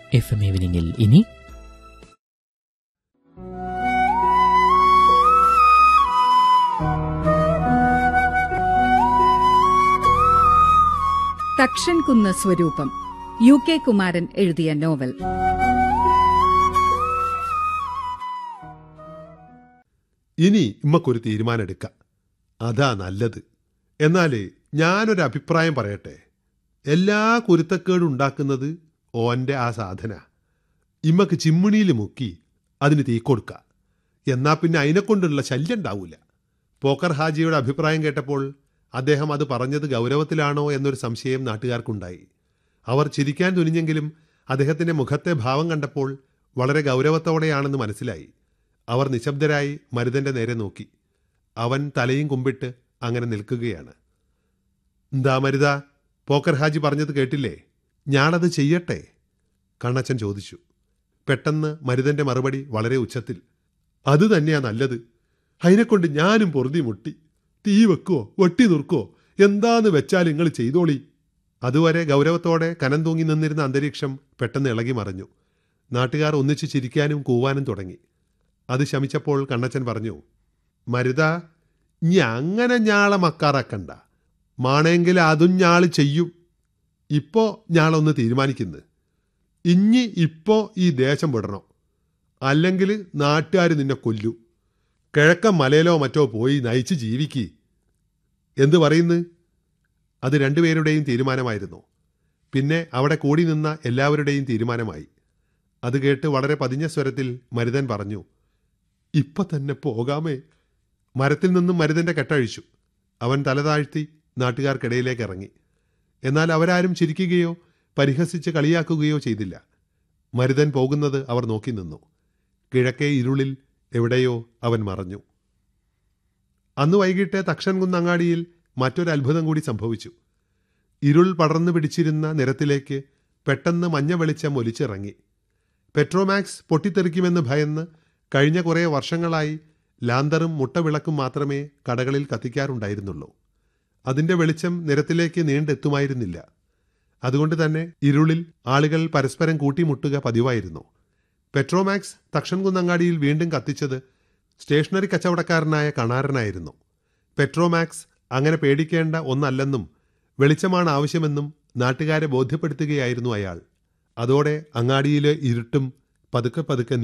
F M ഈവനിങ്ങിൽ ഇനി തക്ഷൻ കുന്ന് സ്വരൂപം യു കെ കുമാരൻ എഴുതിയ നോവൽ ഇനി ഇമ്മക്കൊരു തീരുമാനം എടുക്കാം അതാ നല്ലത് എന്നാലേ ഞാനൊരു അഭിപ്രായം പറയട്ടെ എല്ലാ കുരുത്തക്കേടും ഉണ്ടാക്കുന്നത് ഓന്റെ ആ സാധന ഇമ്മക്ക് ചിമ്മിണിയിൽ മുക്കി അതിന് തീ കൊടുക്കുക എന്നാ പിന്നെ അതിനെക്കൊണ്ടുള്ള ശല്യം ഉണ്ടാവൂല പോക്കർ ഹാജിയുടെ അഭിപ്രായം കേട്ടപ്പോൾ അദ്ദേഹം അത് പറഞ്ഞത് ഗൗരവത്തിലാണോ എന്നൊരു സംശയം നാട്ടുകാർക്കുണ്ടായി അവർ ചിരിക്കാൻ തുനിഞ്ഞെങ്കിലും അദ്ദേഹത്തിന്റെ മുഖത്തെ ഭാവം കണ്ടപ്പോൾ വളരെ ഗൗരവത്തോടെയാണെന്ന് മനസ്സിലായി അവർ നിശബ്ദരായി മരുതന്റെ നേരെ നോക്കി അവൻ തലയും കുമ്പിട്ട് അങ്ങനെ നിൽക്കുകയാണ് എന്താ മരുത പോക്കർ ഹാജി പറഞ്ഞത് കേട്ടില്ലേ ഞാനത് ചെയ്യട്ടെ കണ്ണച്ചൻ ചോദിച്ചു പെട്ടെന്ന് മരുതന്റെ മറുപടി വളരെ ഉച്ചത്തിൽ അത് തന്നെയാ നല്ലത് അതിനെക്കൊണ്ട് ഞാനും പൊറുതി മുട്ടി തീ വെക്കുവോ വെട്ടി നുറുക്കോ എന്താന്ന് വെച്ചാൽ നിങ്ങൾ ചെയ്തോളി അതുവരെ ഗൗരവത്തോടെ കനം തൂങ്ങി നിന്നിരുന്ന അന്തരീക്ഷം പെട്ടെന്ന് ഇളകി മറിഞ്ഞു നാട്ടുകാർ ഒന്നിച്ച് ചിരിക്കാനും കൂവാനും തുടങ്ങി അത് ശമിച്ചപ്പോൾ കണ്ണച്ചൻ പറഞ്ഞു മരുത ഇനി അങ്ങനെ ഞാളെ മക്കാറാക്കണ്ട മാണെങ്കിൽ അതും ഞാള് ചെയ്യും ഇപ്പോ ഞാളൊന്ന് തീരുമാനിക്കുന്നു ഇഞ്ഞി ഇപ്പോ ഈ ദേശം വിടണം അല്ലെങ്കിൽ നാട്ടുകാർ നിന്നെ കൊല്ലു കിഴക്കൻ മലയിലോ മറ്റോ പോയി നയിച്ച് ജീവിക്കി എന്ത് പറയുന്നു അത് രണ്ടുപേരുടെയും തീരുമാനമായിരുന്നു പിന്നെ അവിടെ കൂടി നിന്ന എല്ലാവരുടെയും തീരുമാനമായി അത് കേട്ട് വളരെ പതിഞ്ഞ സ്വരത്തിൽ മരുതൻ പറഞ്ഞു ഇപ്പൊ തന്നെ പോകാമേ മരത്തിൽ നിന്നും മരുതന്റെ കെട്ടഴിച്ചു അവൻ തലതാഴ്ത്തി നാട്ടുകാർക്കിടയിലേക്ക് ഇറങ്ങി എന്നാൽ അവരാരും ചിരിക്കുകയോ പരിഹസിച്ച് കളിയാക്കുകയോ ചെയ്തില്ല മരുതൻ പോകുന്നത് അവർ നോക്കി നിന്നു കിഴക്കേ ഇരുളിൽ എവിടെയോ അവൻ മറഞ്ഞു അന്ന് വൈകിട്ട് തക്ഷൻകുന്നങ്ങാടിയിൽ മറ്റൊരു അത്ഭുതം കൂടി സംഭവിച്ചു ഇരുൾ പടർന്നു പിടിച്ചിരുന്ന നിരത്തിലേക്ക് പെട്ടെന്ന് മഞ്ഞ വെളിച്ചം ഒലിച്ചിറങ്ങി പെട്രോമാക്സ് പൊട്ടിത്തെറിക്കുമെന്ന് ഭയന്ന് കഴിഞ്ഞ കുറേ വർഷങ്ങളായി ലാന്തറും മുട്ടവിളക്കും മാത്രമേ കടകളിൽ കത്തിക്കാറുണ്ടായിരുന്നുള്ളൂ അതിന്റെ വെളിച്ചം നിരത്തിലേക്ക് നീണ്ടെത്തുമായിരുന്നില്ല അതുകൊണ്ട് തന്നെ ഇരുളിൽ ആളുകൾ പരസ്പരം കൂട്ടിമുട്ടുക പതിവായിരുന്നു പെട്രോമാക്സ് തക്ഷൻകുന്നങ്ങാടിയിൽ വീണ്ടും കത്തിച്ചത് സ്റ്റേഷനറി കച്ചവടക്കാരനായ കണാരനായിരുന്നു പെട്രോമാക്സ് അങ്ങനെ പേടിക്കേണ്ട ഒന്നല്ലെന്നും വെളിച്ചമാണ് ആവശ്യമെന്നും നാട്ടുകാരെ ബോധ്യപ്പെടുത്തുകയായിരുന്നു അയാൾ അതോടെ അങ്ങാടിയിലെ ഇരുട്ടും പതുക്കെ പതുക്കെ